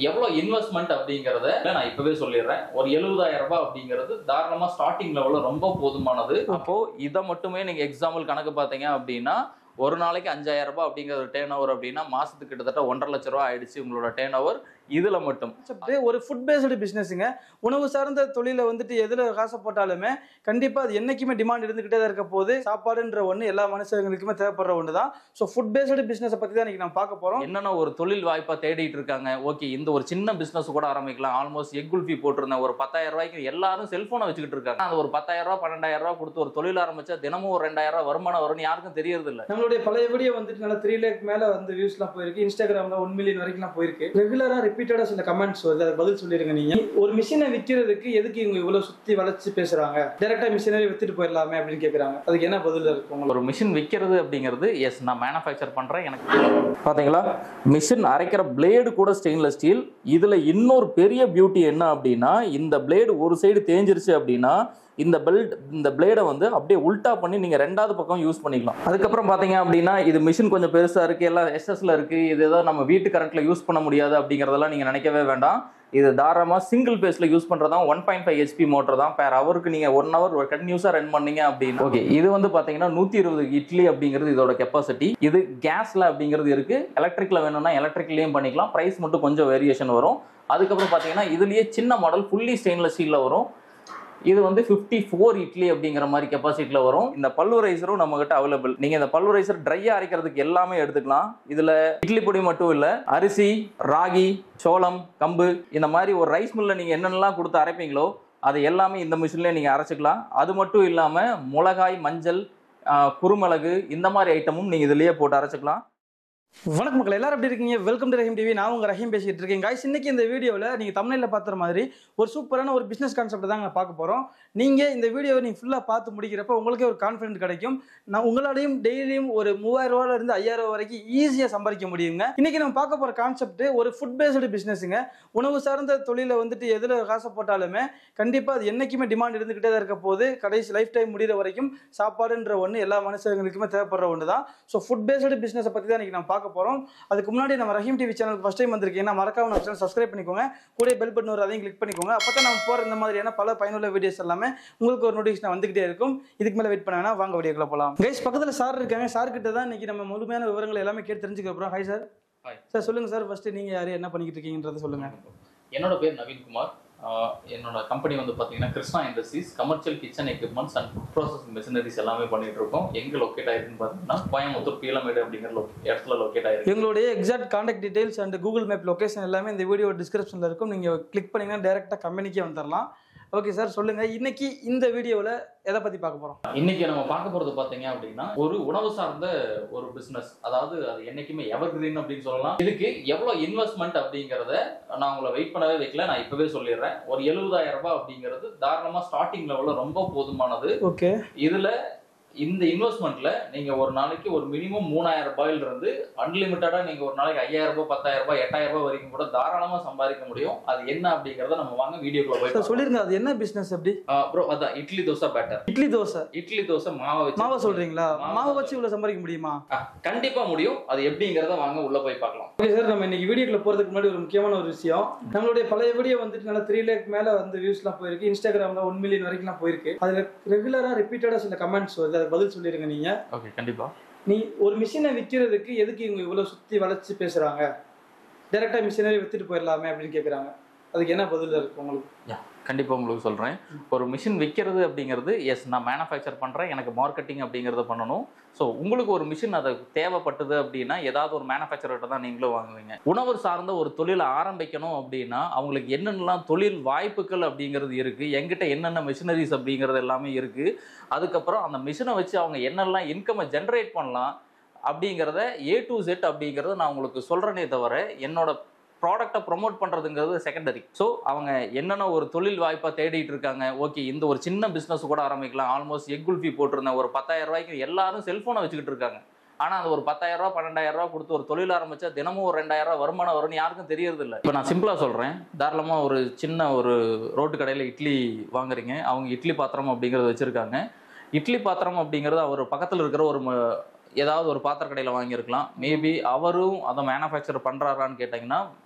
எவ்வளோ இன்வெஸ்ட்மெண்ட் அப்படிங்கிறத நான் இப்பவே சொல்லிடுறேன் ஒரு எழுபதாயிரம் ரூபாய் அப்படிங்கிறது தாராளமா ஸ்டார்டிங் லெவலில் ரொம்ப போதுமானது அப்போ இதை மட்டுமே நீங்க எக்ஸாம்பிள் கணக்கு பார்த்தீங்க அப்படின்னா ஒரு நாளைக்கு அஞ்சாயிரம் ரூபாய் அப்படிங்கிற ஒரு டேர்ன் ஓவர் அப்படின்னா மாசத்துக்கு கிட்டத்தட்ட ஒன்றரை லட்ச ரூபா ஆயிடுச்சு உங்களோட டேர்ன் ஓவர் இதுல மட்டும் கான்செப்ட் ஒரு ஃபுட் பேஸ்டு பிஸ்னஸுங்க உணவு சார்ந்த தொழிலை வந்துட்டு எதில் காசு போட்டாலுமே கண்டிப்பாக அது என்னைக்குமே டிமாண்ட் இருந்துகிட்டே தான் இருக்க போது சாப்பாடுன்ற ஒன்று எல்லா மனுஷங்களுக்குமே தேவைப்படுற ஒன்று தான் ஸோ ஃபுட் பேஸ்டு பிஸ்னஸை பற்றி தான் இன்னைக்கு நம்ம பார்க்க போகிறோம் என்னென்ன ஒரு தொழில் வாய்ப்பா தேடிட்டு இருக்காங்க ஓகே இந்த ஒரு சின்ன பிசினஸ் கூட ஆரம்பிக்கலாம் ஆல்மோஸ்ட் எக் குல்ஃபி போட்டிருந்தேன் ஒரு பத்தாயிரம் ரூபாய்க்கு எல்லாரும் செல்போனை வச்சுக்கிட்டு இருக்காங்க அந்த ஒரு பத்தாயிரம் ரூபாய் பன்னெண்டாயிரம் ரூபாய் கொடுத்து ஒரு தொழில் ஆரம்பிச்சா தினமும் ஒரு ரெண்டாயிரம் ரூபாய் வருமானம் வரும்னு யாருக்கும் தெரியறது இல்ல நம்மளுடைய பழைய வீடியோ வந்துட்டு நல்லா த்ரீ லேக் மேலே வந்து வியூஸ்லாம் போயிருக்கு இன்ஸ்டாகிராமில் ஒன் மில்லியன் வரைக்கும்லாம் போயிருக்கு ரெகுலராக ரிப்பீட்டடாக சில கமெண்ட்ஸ் வருது அதை பதில் சொல்லிருங்க நீங்கள் ஒரு மிஷினை விற்கிறதுக்கு எதுக்கு இவங்க இவ்வளோ சுற்றி வளைச்சு பேசுகிறாங்க டேரெக்டாக மிஷினரி வித்துட்டு போயிடலாமே அப்படின்னு கேட்குறாங்க அதுக்கு என்ன பதில் இருக்கு உங்களுக்கு ஒரு மிஷின் விற்கிறது அப்படிங்கிறது எஸ் நான் மேனுஃபேக்சர் பண்றேன் எனக்கு பாத்தீங்களா மிஷின் அரைக்கிற பிளேடு கூட ஸ்டெயின்லெஸ் ஸ்டீல் இதுல இன்னொரு பெரிய பியூட்டி என்ன அப்படின்னா இந்த பிளேடு ஒரு சைடு தேஞ்சிருச்சு அப்படின்னா இந்த பெல்ட் இந்த பிளேடை வந்து அப்படியே உல்டா பண்ணி நீங்க ரெண்டாவது பக்கம் யூஸ் பண்ணிக்கலாம் அதுக்கப்புறம் பாத்தீங்க அப்படின்னா இது மிஷின் கொஞ்சம் பெருசா இருக்கு எல்லாம் எஸ்எஸ்ல இருக்கு இது ஏதோ நம்ம வீட்டு கரண்ட்ல யூஸ் பண்ண முடியாது அப்படிங்கறதெல்லாம் நீங்க நினைக்கவே வேண்டாம் இது தாராளமாக சிங்கிள் பேஸில் யூஸ் பண்ணுறது தான் one point five HP motor தான் பேர் ஹவருக்கு நீங்கள் ஒன் ஹவர் கண்டினியூஸாக ரன் பண்ணீங்க அப்படின்னு ஓகே இது வந்து பார்த்தீங்கன்னா நூற்றி இருபது இட்லி அப்படிங்கிறது இதோட கெப்பாசிட்டி இது கேஸில் அப்படிங்கிறது இருக்குது எலக்ட்ரிக்கில் வேணும்னா எலக்ட்ரிக்லேயும் பண்ணிக்கலாம் ப்ரைஸ் மட்டும் கொஞ்சம் வேரியேஷன் வரும் அதுக்கப்புறம் பார்த்தீங்கன்னா இதுலேயே சின்ன மாடல் ஃபுல்லி ஸ்டெயின்லெஸ் ஸ்டீலில் வரும் இது வந்து 54 ஃபோர் இட்லி அப்படிங்கிற மாதிரி கெப்பாசிட்டியில் வரும் இந்த பல்வரைசரும் நம்ம கிட்ட அவைலபிள் நீங்கள் இந்த பல்வரைசர் ட்ரையாக அரைக்கிறதுக்கு எல்லாமே எடுத்துக்கலாம் இதில் இட்லி பொடி மட்டும் இல்லை அரிசி ராகி சோளம் கம்பு இந்த மாதிரி ஒரு ரைஸ் மில்லில் நீங்கள் என்னென்னலாம் கொடுத்து அரைப்பீங்களோ அது எல்லாமே இந்த மிஷின்லேயே நீங்கள் அரைச்சிக்கலாம் அது மட்டும் இல்லாமல் மிளகாய் மஞ்சள் ஆஹ், குருமிளகு இந்த மாதிரி ஐட்டமும் நீங்கள் இதுலேயே போட்டு அரைச்சிக்கலாம் வணக்கம் மக்கள் எல்லாரும் எப்படி இருக்கீங்க வெல்கம் டு ரஹீம் டிவி நான் உங்க ரஹீம் பேசிட்டு இருக்கேன் காய்ஸ் இன்னைக்கு இந்த வீடியோவில் நீங்கள் தமிழில் பார்த்துற மாதிரி ஒரு சூப்பரான ஒரு பிஸ்னஸ் கான்செப்ட் தான் நாங்கள் பார்க்க போகிறோம் நீங்கள் இந்த வீடியோவை நீங்கள் ஃபுல்லாக பார்த்து முடிக்கிறப்ப உங்களுக்கே ஒரு கான்ஃபிடென்ட் கிடைக்கும் நான் உங்களாலையும் டெய்லியும் ஒரு மூவாயிரம் ரூபாயில இருந்து ஐயாயிரம் ரூபா வரைக்கும் ஈஸியாக சம்பாதிக்க முடியுங்க இன்னைக்கு நம்ம பார்க்க போகிற கான்செப்ட் ஒரு ஃபுட் பேஸ்டு பிஸ்னஸுங்க உணவு சார்ந்த தொழிலை வந்துட்டு எதில் காசு போட்டாலுமே கண்டிப்பாக அது என்னைக்குமே டிமாண்ட் இருந்துகிட்டே தான் இருக்க போது கடைசி லைஃப் டைம் முடிகிற வரைக்கும் சாப்பாடுன்ற ஒன்று எல்லா மனுஷங்களுக்குமே தேவைப்படுற ஒன்று தான் ஸோ ஃபுட் பேஸ்டு பிஸ்னஸை பற்றி தான் இன்னைக்கு நம்ம பார்க்க போகிறோம் அதுக்கு முன்னாடி நம்ம ரஹீம் டிவி சேனலுக்கு ஃபஸ்ட் டைம் வந்திருக்கீங்கன்னா மறக்காம நம்ம சேனல் சப்ஸ்கிரைப் பண்ணிக்கோங்க கூட பெல் பட்டன் வரும் அதையும் கிளிக் பண்ணிக்கோங்க அப்போ தான் நம்ம போகிற இந்த மாதிரியான பல பயனுள்ள வீடியோஸ் எல்லாமே உங்களுக்கு ஒரு நோட்டிஃபிகேஷன் வந்துகிட்டே இருக்கும் இதுக்கு மேலே வெயிட் பண்ண வேணா வாங்க வீடியோக்குள்ள போகலாம் கைஸ் பக்கத்தில் சார் இருக்காங்க சார் கிட்ட தான் இன்னைக்கு நம்ம முழுமையான விவரங்கள் எல்லாமே கேட்டு தெரிஞ்சுக்க போகிறோம் ஹாய் சார் Hi. சார் சொல்லுங்க சார் ஃபர்ஸ்ட் நீங்கள் யார் என்ன பண்ணிக்கிட்டு இருக்கீங்கன்றதை சொல்லுங்க என்னோட பேர் நவீன்குமார் ஆஹ் என்னோட கம்பெனி வந்து பார்த்தீங்கன்னா Krishna industries commercial kitchen equipments and processing machineries எல்லாமே பண்ணிட்டு இருக்கோம் எங்க லொக்கேட் ஆயிருக்குன்னு பார்த்தீங்கன்னா கோயம்புத்தூர் பீலமேடு அப்படிங்கிற lo- இடத்துல லொக்கேட் ஆயிருக்கு எங்களுடைய exact contact details and Google map location எல்லாமே இந்த வீடியோ டிஸ்கிரிப்ஷனில் இருக்கும் நீங்கள் கிளிக் பண்ணீங்கன்னா டேரெக்டாக கம்பெனிக்கே வந்துடலாம் ஓகே சார் சொல்லுங்கள் இன்னைக்கு இந்த வீடியோவில் எதை பற்றி பார்க்க போகிறோம் இன்னைக்கு நம்ம பார்க்க போறது பாத்தீங்க அப்படின்னா ஒரு உணவு சார்ந்த ஒரு பிசினஸ் அதாவது அது என்னைக்குமே எவர் கிரீன் அப்படின்னு சொல்லலாம் இதுக்கு எவ்வளவு இன்வெஸ்ட்மெண்ட் அப்படிங்கறத நான் உங்களை வெயிட் பண்ணவே வைக்கல நான் இப்பவே சொல்லிடுறேன் ஒரு எழுபதாயிரம் ரூபாய் அப்படிங்கிறது தாராளமா ஸ்டார்டிங் லெவல்ல ரொம்ப போதுமானது ஓகே இதுல இந்த இன்வெஸ்ட்மெண்ட்ல நீங்க ஒரு நாளைக்கு ஒரு மினிமம் மூணாயிரம் ரூபாயில இருந்து அன்லிமிட்டடா நீங்க ஒரு நாளைக்கு ஐயாயிரம் ரூபாய் பத்தாயிரம் ரூபாய் எட்டாயிரம் ரூபாய் வரைக்கும் கூட தாராளமா சம்பாதிக்க முடியும் அது என்ன அப்படிங்கறத நம்ம வாங்க வீடியோக்குள்ள போய் சார் பார்க்கலாம். சொல்லிருங்க அது என்ன பிஸ்னஸ் எப்படி ஆஹ் bro அதான் இட்லி தோசை பேட்டர் இட்லி தோசை இட்லி தோசை மாவை வச்சு மாவை சொல்றீங்களா மாவை மாவை வச்சு இவ்வளோ சம்பாதிக்க முடியுமா ஆ, கண்டிப்பா முடியும் அது எப்படிங்கறத வாங்க உள்ள போய் பார்க்கலாம் ஓகே சார் நம்ம இன்னைக்கு வீடியோக்குள்ள போகிறதுக்கு முன்னாடி ஒரு முக்கியமான ஒரு விஷயம் நம்மளுடைய பழைய வீடியோ வந்துட்டு நல்லா த்ரீ லேக் மேலே வந்து வியூஸ்லாம் போயிருக்கு இன்ஸ்டாகிராமில் ஒன் மில்லியன் வரைக்கும்லாம் போயிருக்கு அதில் ரெகுலராக ரிப்பீட்டடாக சில கமெண்ட்ஸ் வருது அதை பதில் சொல்லிருங்க நீங்கள் ஓகே கண்டிப்பா நீ ஒரு மிஷினை விற்கிறதுக்கு எதுக்கு இவங்க இவ்வளோ சுற்றி வளைச்சு பேசுகிறாங்க டேரெக்டாக மிஷினரி வித்துட்டு போயிடலாமே அப்படின்னு கேட்குறாங்க அதுக்கு என்ன பதில் இருக்கு உங்களுக்கு கண்டிப்பா உங்களுக்கு சொல்றேன் ஒரு மிஷின் விற்கிறது அப்படிங்கிறது எஸ் நான் மேனுஃபேக்சர் பண்றேன் எனக்கு மார்க்கெட்டிங் அப்படிங்கறத பண்ணணும் ஸோ உங்களுக்கு ஒரு மிஷின் அது தேவைப்பட்டது அப்படின்னா ஏதாவது ஒரு மேனுஃபேக்சர்கிட்ட தான் நீங்களும் வாங்குவீங்க உணவு சார்ந்த ஒரு தொழிலை ஆரம்பிக்கணும் அப்படின்னா அவங்களுக்கு என்னென்னலாம் தொழில் வாய்ப்புகள் அப்படிங்கிறது இருக்கு எங்கிட்ட என்னென்ன மிஷினரிஸ் அப்படிங்கிறது எல்லாமே இருக்கு அதுக்கப்புறம் அந்த மிஷினை வச்சு அவங்க என்னெல்லாம் இன்கமை ஜென்ரேட் பண்ணலாம் அப்படிங்கிறத ஏ டு செட் அப்படிங்கிறத நான் உங்களுக்கு சொல்கிறேனே தவிர என்னோட ப்ராடக்டை ப்ரொமோட் பண்ணுறதுங்கிறது செகண்டரி ஸோ அவங்க என்னென்ன ஒரு தொழில் வாய்ப்பாக தேடிட்டு இருக்காங்க ஓகே இந்த ஒரு சின்ன பிஸ்னஸ் கூட ஆரம்பிக்கலாம் ஆல்மோஸ்ட் எக் குல்ஃபி போட்டிருந்தேன் ஒரு பத்தாயிரம் ரூபாய்க்கு எல்லாரும் செல்ஃபோனை வச்சுக்கிட்டு இருக்காங்க ஆனால் அது ஒரு பத்தாயிரம் ரூபா பன்னெண்டாயிரம் ரூபா கொடுத்து ஒரு தொழில் ஆரம்பிச்சா தினமும் ஒரு ரெண்டாயிரம் ரூபா வருமானம் வரும்னு யாருக்கும் தெரியறது இல்லை இப்போ நான் சிம்பிளாக சொல்கிறேன் தாராளமாக ஒரு சின்ன ஒரு ரோட்டு கடையில் இட்லி வாங்குறீங்க அவங்க இட்லி பாத்திரம் அப்படிங்கிறது வச்சுருக்காங்க இட்லி பாத்திரம் அப்படிங்கிறது அவர் பக்கத்தில் இருக்கிற ஒரு ம- ஏதாவது ஒரு பாத்திர கடையில் வாங்கியிருக்கலாம் மேபி அவரும் அதை மேனுஃபேக்சர் பண்ணுறாரான்னு கேட்டிங்கன்னா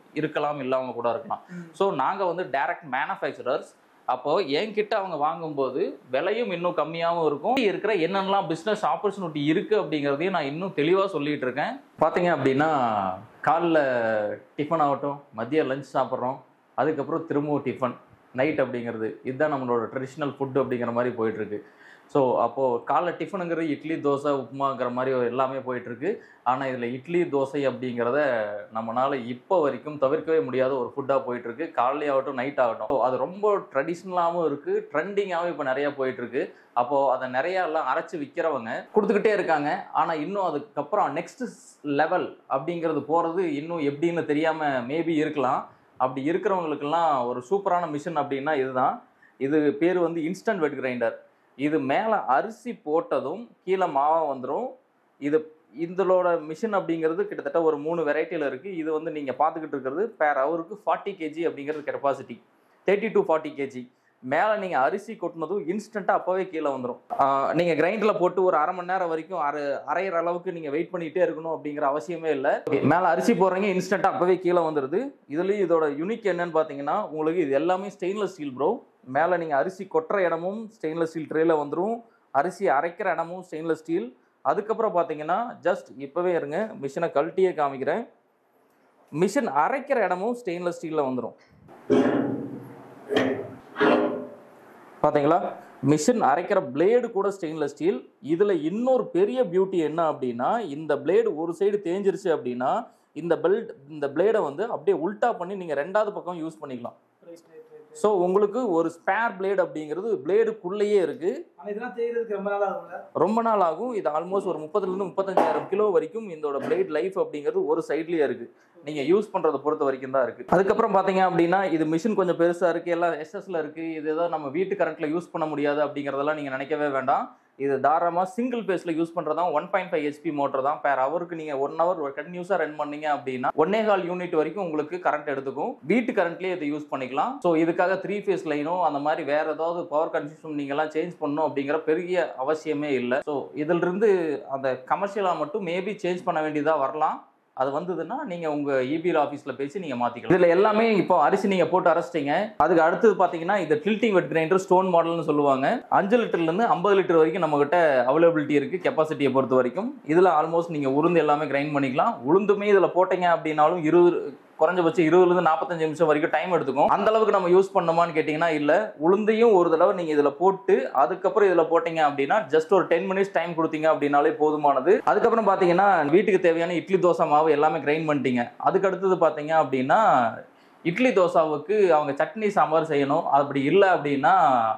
இருக்கலாம் இல்லாம கூட இருக்கலாம் ஸோ நாங்கள் வந்து டைரக்ட் மேனுஃபேக்சரர்ஸ் அப்போ என்கிட்ட அவங்க வாங்கும்போது விலையும் இன்னும் கம்மியாகவும் இருக்கும் இருக்கிற என்னென்னலாம் பிஸ்னஸ் ஆப்பர்ச்சுனிட்டி இருக்கு அப்படிங்கிறதையும் நான் இன்னும் தெளிவாக சொல்லிட்டு இருக்கேன் பார்த்தீங்க அப்படின்னா காலைல டிஃபன் ஆகட்டும் மதியம் லஞ்ச் சாப்பிட்றோம் அதுக்கப்புறம் திரும்பவும் டிஃபன் நைட் அப்படிங்கிறது இதுதான் நம்மளோட ட்ரெடிஷ்னல் ஃபுட் அப்படிங்கிற மாதிரி போயிட்டு இருக்கு ஸோ அப்போது காலைல டிஃபனுங்கிறது இட்லி தோசை உப்புமாங்கிற மாதிரி எல்லாமே போயிட்டு இருக்கு ஆனால் இதில் இட்லி தோசை அப்படிங்கிறத நம்மளால இப்போ வரைக்கும் தவிர்க்கவே முடியாத ஒரு ஃபுட்டாக போயிட்டு இருக்கு காலையிலே ஆகட்டும் நைட் ஆகட்டும் So, அது ரொம்ப ட்ரெடிஷ்னலாகவும் இருக்கு ட்ரெண்டிங்காகவும் இப்போ நிறைய போயிட்டு இருக்கு அப்போ அதை நிறைய எல்லாம் அரைச்சு விற்கிறவங்க கொடுத்துக்கிட்டே இருக்காங்க ஆனால் இன்னும் அதுக்கப்புறம் நெக்ஸ்ட் லெவல் அப்படிங்கிறது போகிறது இன்னும் எப்படின்னு தெரியாம மேபி இருக்கலாம் அப்படி இருக்கிறவங்களுக்கெல்லாம் ஒரு சூப்பரான மிஷின் அப்படின்னா இதுதான் இது பேர் வந்து இன்ஸ்டன்ட் வெட் கிரைண்டர் இது மேலே அரிசி போட்டதும் கீழே மாவா வந்துடும் இது இதோட மிஷின் அப்படிங்கிறது கிட்டத்தட்ட ஒரு மூணு வெரைட்டியில் இருக்குது இது வந்து நீங்கள் பார்த்துக்கிட்டு இருக்கிறது பேர் ஹவருக்கு ஃபார்ட்டி கேஜி அப்படிங்கிறது capacity thirty to forty KG மேலே நீங்கள் அரிசி கொட்டினதும் இன்ஸ்டண்ட்டாக அப்போவே கீழே வந்துடும் நீங்கள் கிரைண்டரில் போட்டு ஒரு அரை மணி நேரம் வரைக்கும் அரை அரைகிற அளவுக்கு நீங்கள் வெயிட் பண்ணிகிட்டே இருக்கணும் அப்படிங்கிற அவசியமே இல்லை மேலே அரிசி போடுறீங்க இன்ஸ்டண்ட்டாக அப்போவே கீழே வந்துடுது இதுலேயும் இதோட யூனிக் என்னன்னு பார்த்தீங்கன்னா உங்களுக்கு இது எல்லாமே ஸ்டெயின்லெஸ் ஸ்டீல் ப்ரோ மேலே நீங்கள் அரிசி கொட்டுற இடமும் ஸ்டெயின்லெஸ் ஸ்டீல் ட்ரேல வந்துடும் அரிசி அரைக்கிற இடமும் ஸ்டெயின்லெஸ் ஸ்டீல் அதுக்கப்புறம் பார்த்தீங்கன்னா ஜஸ்ட் இப்போவே இருங்க மிஷினை கழட்டியே காமிக்கிறேன் மிஷின் அரைக்கிற இடமும் ஸ்டெயின்லெஸ் ஸ்டீலில் வந்துடும் பாத்தீங்களா மிஷின் அரைக்கிற பிளேடு கூட ஸ்டெயின்லெஸ் ஸ்டீல் இதில் இன்னொரு பெரிய பியூட்டி என்ன அப்படின்னா இந்த பிளேடு ஒரு சைடு தேஞ்சிருச்சு அப்படின்னா இந்த பெல்ட் இந்த பிளேடை வந்து அப்படியே உல்டா பண்ணி நீங்கள் ரெண்டாவது பக்கம் யூஸ் பண்ணிக்கலாம் ஸோ உங்களுக்கு ஒரு ஸ்பேர் பிளேடு அப்படிங்கிறது பிளேடுக்குள்ளேயே இருக்குது ஆனா இதெல்லாம் செய்யறதுக்கு ரொம்ப நாள் ஆகும்ல ரொம்ப நாள் ஆகும் இது ஆல்மோஸ்ட் ஒரு முப்பதுலேருந்து முப்பத்தஞ்சாயிரம் கிலோ வரைக்கும் இதோட பிளேட் லைஃப் அப்படிங்கிறது ஒரு சைட்லேயே இருக்குது நீங்கள் யூஸ் பண்ணுறதை பொறுத்த வரைக்கும் தான் இருக்குது அதுக்கப்புறம் பார்த்தீங்க அப்படின்னா இது மிஷின் கொஞ்சம் பெருசாக இருக்குது எல்லாம் எஸ்எஸ்ல இருக்குது இது ஏதோ நம்ம வீட்டு கரண்ட்டில் யூஸ் பண்ண முடியாது அப்படிங்கிறதெல்லாம் நீங்கள் நினைக்கவே வேண்டாம் இது தாராளமாக சிங்கிள் பேஸில் யூஸ் பண்ணுறது தான் one point five HP motor தான் பேர் ஹவருக்கு நீங்கள் ஒன் ஹவர் கண்டினியூஸாக ரன் பண்ணீங்க அப்படின்னா ஒன்னே கால் யூனிட் வரைக்கும் உங்களுக்கு கரண்ட் எடுத்துக்கும் வீட்டு கரண்ட்லேயே இதை யூஸ் பண்ணிக்கலாம் ஸோ இதுக்காக த்ரீ ஃபேஸ் லைனோ அந்த மாதிரி வேற ஏதாவது பவர் கன்சியூம் நீங்கள்லாம் சேஞ்ச் பண்ணணும் அப்படிங்கிற பெரிய அவசியமே இல்லை ஸோ இதிலிருந்து அந்த கமர்ஷியலாக மட்டும் மேபி சேஞ்ச் பண்ண வேண்டியதாக வரலாம் அது வந்ததுன்னா நீங்கள் உங்கள் இபிஎல் ஆஃபீஸில் பேசி நீங்கள் மாற்றிக்கலாம் இதில் எல்லாமே இப்போ அரிசி நீங்கள் போட்டு அரைச்சிட்டீங்க அதுக்கு அடுத்தது பார்த்தீங்கன்னா இது டில்ட்டிங் வெட் கிரைண்டர் ஸ்டோன் மாடல்னு சொல்லுவாங்க அஞ்சு லிட்டர்லேருந்து ஐம்பது லிட்டர் வரைக்கும் நம்மகிட்ட அவைலபிலிட்டி இருக்குது கெப்பாசிட்டியை பொறுத்த வரைக்கும் இதில் ஆல்மோஸ்ட் நீங்கள் உளுந்து எல்லாமே கிரைண்ட் பண்ணிக்கலாம் உளுந்துமே இதில் போட்டீங்க அப்படின்னாலும் இருபது குறைஞ்சபட்சம் இருபதுலேருந்து நாற்பத்தஞ்சு நிமிஷம் வரைக்கும் டைம் எடுத்துக்கும் அந்த அளவுக்கு நம்ம யூஸ் பண்ணோமான்னு கேட்டிங்கன்னா இல்லை உளுந்தையும் ஒரு தடவை நீங்கள் இதில் போட்டு அதுக்கப்புறம் இதில் போட்டீங்க அப்படின்னா ஜஸ்ட் ஒரு டென் மினிட்ஸ் டைம் கொடுத்தீங்க அப்படின்னாலே போதுமானது அதுக்கப்புறம் பார்த்தீங்கன்னா வீட்டுக்கு தேவையான இட்லி தோசை மாவு எல்லாமே கிரைண்ட் பண்ணிட்டீங்க அதுக்கு அடுத்தது பார்த்தீங்க அப்படின்னா இட்லி தோசாவுக்கு அவங்க சட்னி சாம்பார் செய்யணும் அப்படி இல்லை அப்படின்னா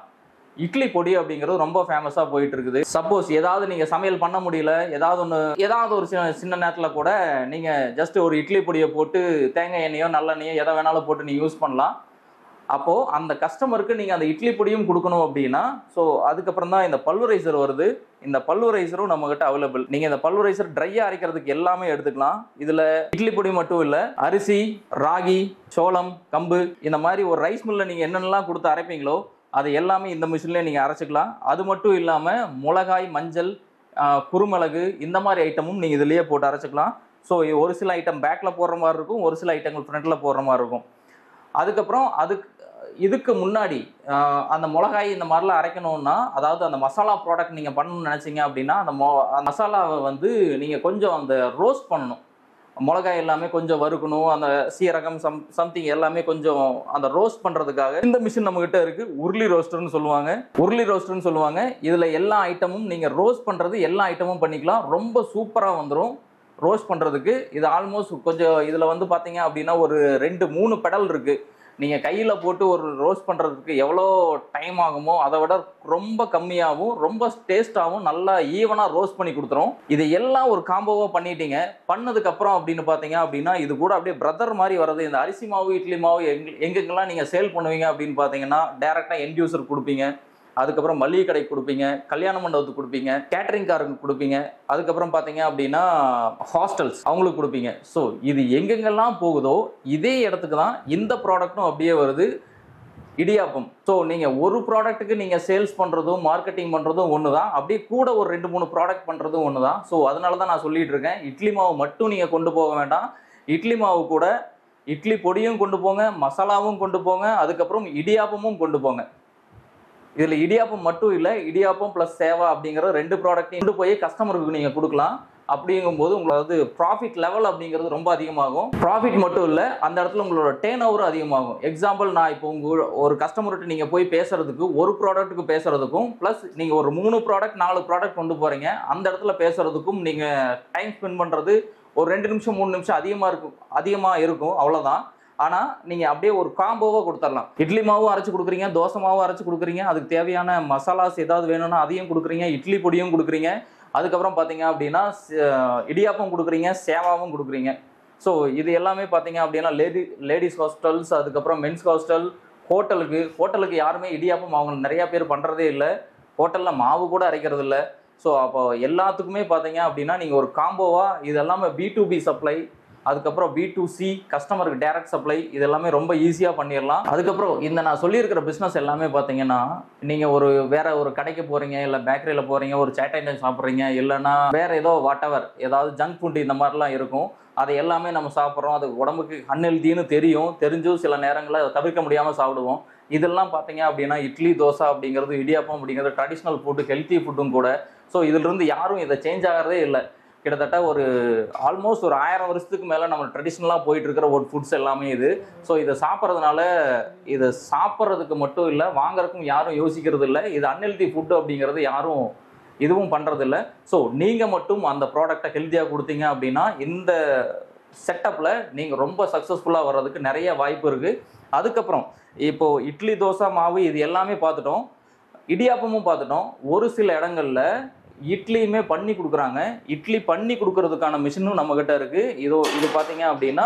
இட்லி பொடி அப்படிங்கிறது ரொம்ப ஃபேமஸாக போயிட்டு இருக்குது சப்போஸ் ஏதாவது நீங்கள் சமையல் பண்ண முடியல ஏதாவது ஒன்று ஏதாவது ஒரு சின்ன சின்ன நேரத்தில் கூட நீங்கள் ஜஸ்ட் ஒரு இட்லி பொடியை போட்டு தேங்காய் எண்ணெயோ நல்லெண்ணெயோ எதை வேணாலும் போட்டு நீங்கள் யூஸ் பண்ணலாம் அப்போது அந்த கஸ்டமருக்கு நீங்கள் அந்த இட்லி பொடியும் கொடுக்கணும் அப்படின்னா ஸோ அதுக்கப்புறம் தான் இந்த பல்வரைசர் வருது இந்த பல்வரைசரும் நம்மகிட்ட அவைலபிள் நீங்கள் இந்த பல்வரைசர் ட்ரையாக அரைக்கிறதுக்கு எல்லாமே எடுத்துக்கலாம் இதில் இட்லி பொடி மட்டும் இல்லை அரிசி ராகி சோளம் கம்பு இந்த மாதிரி ஒரு ரைஸ் மில்லில் நீங்கள் என்னென்னலாம் கொடுத்து அரைப்பீங்களோ அது எல்லாமே இந்த மிஷின்லேயே நீங்கள் அரைச்சிக்கலாம் அது மட்டும் இல்லாமல் மிளகாய் மஞ்சள் ஆஹ், குருமிளகு இந்த மாதிரி ஐட்டமும் நீங்கள் இதுலேயே போட்டு அரைச்சிக்கலாம் ஸோ ஒரு சில ஐட்டம் பேக்கில் போடுற மாதிரி இருக்கும் ஒரு சில ஐட்டங்கள் ஃப்ரண்ட்டில் போடுற மாதிரி இருக்கும் அதுக்கப்புறம் அதுக்கு இதுக்கு முன்னாடி ஆஹ், அந்த மிளகாய் இந்த மாதிரிலாம் அரைக்கணும்னா அதாவது அந்த மசாலா ப்ராடக்ட் நீங்கள் பண்ணணும்னு நினச்சிங்க அப்படின்னா அந்த மொ அந்த மசாலாவை வந்து நீங்கள் கொஞ்சம் அந்த ரோஸ்ட் பண்ணணும் மிளகாய் எல்லாமே கொஞ்சம் வறுக்கணும் அந்த சீரகம் சம் சம்திங் எல்லாமே கொஞ்சம் அந்த ரோஸ்ட் பண்ணுறதுக்காக இந்த மிஷின் நம்மகிட்ட இருக்கு உருளி ரோஸ்டர்னு சொல்லுவாங்க உருளி ரோஸ்டர்னு சொல்லுவாங்க இதில் எல்லா ஐட்டமும் நீங்கள் ரோஸ்ட் பண்ணுறது எல்லா ஐட்டமும் பண்ணிக்கலாம் ரொம்ப சூப்பராக வந்துடும் ரோஸ்ட் பண்ணுறதுக்கு இது ஆல்மோஸ்ட் கொஞ்சம் இதில் வந்து பார்த்தீங்க அப்படின்னா ஒரு ரெண்டு மூணு பெடல் இருக்குது நீங்கள் கையில் போட்டு ஒரு ரோஸ்ட் பண்ணுறதுக்கு எவ்வளோ டைம் ஆகுமோ அதை விட ரொம்ப கம்மியாகவும் ரொம்ப டேஸ்ட்டாகவும் நல்லா ஈவனாக ரோஸ்ட் பண்ணி கொடுத்துரும் இது எல்லாம் ஒரு காம்போவாக பண்ணிட்டீங்க பண்ணதுக்கப்புறம் அப்படின்னு பார்த்தீங்க அப்படின்னா இது கூட அப்படியே பிரதர் மாதிரி வர்றது இந்த அரிசி மாவு இட்லி மாவு எங்க எங்கெங்கெல்லாம் நீங்கள் சேல் பண்ணுவீங்க அப்படின்னு பார்த்தீங்கன்னா டேரெக்டாக எண்ட் யூசர் கொடுப்பீங்க அதுக்கப்புறம் மளிகை கடைக்கு கொடுப்பீங்க கல்யாண மண்டபத்துக்கு கொடுப்பீங்க கேட்டரிங் காருக்கு கொடுப்பீங்க அதுக்கப்புறம் பார்த்தீங்க அப்படின்னா ஹாஸ்டல்ஸ் அவங்களுக்கு கொடுப்பீங்க ஸோ இது எங்கெங்கெல்லாம் போகுதோ இதே இடத்துக்கு தான் இந்த ப்ராடக்ட்டும் அப்படியே வருது இடியாப்பம் ஸோ நீங்கள் ஒரு ப்ராடக்ட்டுக்கு நீங்கள் சேல்ஸ் பண்ணுறதும் மார்க்கெட்டிங் பண்ணுறதும் ஒன்று தான் அப்படியே கூட ஒரு ரெண்டு மூணு ப்ராடக்ட் பண்ணுறதும் ஒன்று தான் ஸோ அதனால தான் நான் சொல்லிட்டு இருக்கேன் இட்லி மாவு மட்டும் நீங்கள் கொண்டு போக வேண்டாம் இட்லி மாவு கூட இட்லி பொடியும் கொண்டு போங்க மசாலாவும் கொண்டு போங்க அதுக்கப்புறம் இடியாப்பமும் கொண்டு போங்க இதுல இடியாப்பம் மட்டும் இல்லை இடியாப்பம் ப்ளஸ் சேவா அப்படிங்கிற ரெண்டு ப்ராடக்ட்டையும் கொண்டு போய் கஸ்டமருக்கு நீங்க கொடுக்கலாம் அப்படிங்கும்போது உங்களுக்கு ப்ராஃபிட் லெவல் அப்படிங்கிறது ரொம்ப அதிகமாகும் ப்ராஃபிட் மட்டும் இல்லை அந்த இடத்துல உங்களோட டேர்ன் ஓவரும் அதிகமாகும் எக்ஸாம்பிள் நான் இப்போ உங்க ஒரு கஸ்டமர்கிட்ட நீங்கள் போய் பேசுறதுக்கு ஒரு ப்ராடக்ட்டுக்கு பேசுறதுக்கும் ப்ளஸ் நீங்கள் ஒரு மூணு ப்ராடக்ட் நாலு ப்ராடக்ட் கொண்டு போகிறீங்க அந்த இடத்துல பேசுறதுக்கும் நீங்கள் டைம் ஸ்பெண்ட் பண்ணுறது ஒரு ரெண்டு நிமிஷம் மூணு நிமிஷம் அதிகமாக இருக்கும் அதிகமாக இருக்கும் அவ்வளோதான் ஆனால் நீங்கள் அப்படியே ஒரு காம்போவாக கொடுத்துடலாம் இட்லி மாவும் அரைச்சு கொடுக்குறீங்க தோசை மாவும் அரைச்சு கொடுக்குறீங்க அதுக்கு தேவையான மசாலாஸ் ஏதாவது வேணும்னா அதையும் கொடுக்குறீங்க இட்லி பொடியும் கொடுக்குறீங்க அதுக்கப்புறம் பார்த்தீங்க அப்படின்னா ச- இடியாப்பம் கொடுக்குறீங்க சேவாவும் கொடுக்குறீங்க ஸோ இது எல்லாமே பார்த்தீங்க அப்படின்னா லேடி லேடிஸ் ஹாஸ்டல்ஸ் அதுக்கப்புறம் மென்ஸ் ஹாஸ்டல் ஹோட்டலுக்கு ஹோட்டலுக்கு யாருமே இடியாப்பம் அவங்க நிறையா பேர் பண்ணுறதே இல்லை ஹோட்டலில் மாவு கூட அரைக்கிறது இல்லை ஸோ அப்போ எல்லாத்துக்குமே பார்த்தீங்க அப்படின்னா நீங்கள் ஒரு காம்போவாக இது எல்லாமே பி டு பி சப்ளை அதுக்கப்புறம் பி டு சி கஸ்டமருக்கு டைரக்ட் சப்ளை இது எல்லாமே ரொம்ப ஈஸியாக பண்ணிடலாம் அதுக்கப்புறம் இந்த நான் சொல்லியிருக்கிற பிஸ்னஸ் எல்லாமே பார்த்தீங்கன்னா நீங்கள் ஒரு வேற ஒரு கடைக்கு போகிறீங்க இல்லை பேக்கரியில் போகிறீங்க ஒரு சேட்டைன் சாப்பிட்றீங்க இல்லைன்னா வேற ஏதோ வாட் எவர் ஏதாவது ஜங்க் ஃபுட் இந்த மாதிரிலாம் இருக்கும் அதை எல்லாமே நம்ம சாப்பிட்றோம் அது உடம்புக்கு அன்ஹெல்தின்னு தெரியும் தெரிஞ்சும் சில நேரங்களில் அதை தவிர்க்க முடியாமல் சாப்பிடுவோம் இதெல்லாம் பார்த்தீங்க அப்படின்னா இட்லி தோசை அப்படிங்கிறது இடியாப்பம் அப்படிங்கிறது ட்ரெடிஷ்னல் ஃபுட்டு ஹெல்த்தி ஃபுட்டும் கூட ஸோ இதிலிருந்து யாரும் இதை சேஞ்ச் ஆகிறதே இல்லை கிட்டத்தட்ட ஒரு ஆல்மோஸ்ட் ஒரு ஆயிரம் வருஷத்துக்கு மேலே நம்ம ட்ரெடிஷ்னலாக போயிட்டு இருக்கிற ஒரு ஃபுட்ஸ் எல்லாமே இது ஸோ இதை சாப்பிட்றதுனால இதை சாப்பிட்றதுக்கு மட்டும் இல்லை வாங்குறதுக்கும் யாரும் யோசிக்கிறது இல்லை இது அன்ஹெல்தி ஃபுட்டு அப்படிங்கிறது யாரும் இதுவும் பண்ணுறதில்ல ஸோ நீங்கள் மட்டும் அந்த ப்ராடக்டை ஹெல்த்தியாக கொடுத்தீங்க அப்படின்னா இந்த செட்டப்பில் நீங்கள் ரொம்ப சக்ஸஸ்ஃபுல்லாக வர்றதுக்கு நிறைய வாய்ப்பு இருக்குது அதுக்கப்புறம் இப்போ இட்லி தோசை மாவு இது எல்லாமே பார்த்துட்டோம் இடியாப்பமும் பார்த்துட்டோம் ஒரு சில இடங்கள்ல இட்லியுமே பண்ணி கொடுக்குறாங்க இட்லி பண்ணி கொடுக்கறதுக்கான மிஷினும் நம்ம கிட்ட இருக்கு இதோ இது பார்த்தீங்க அப்படின்னா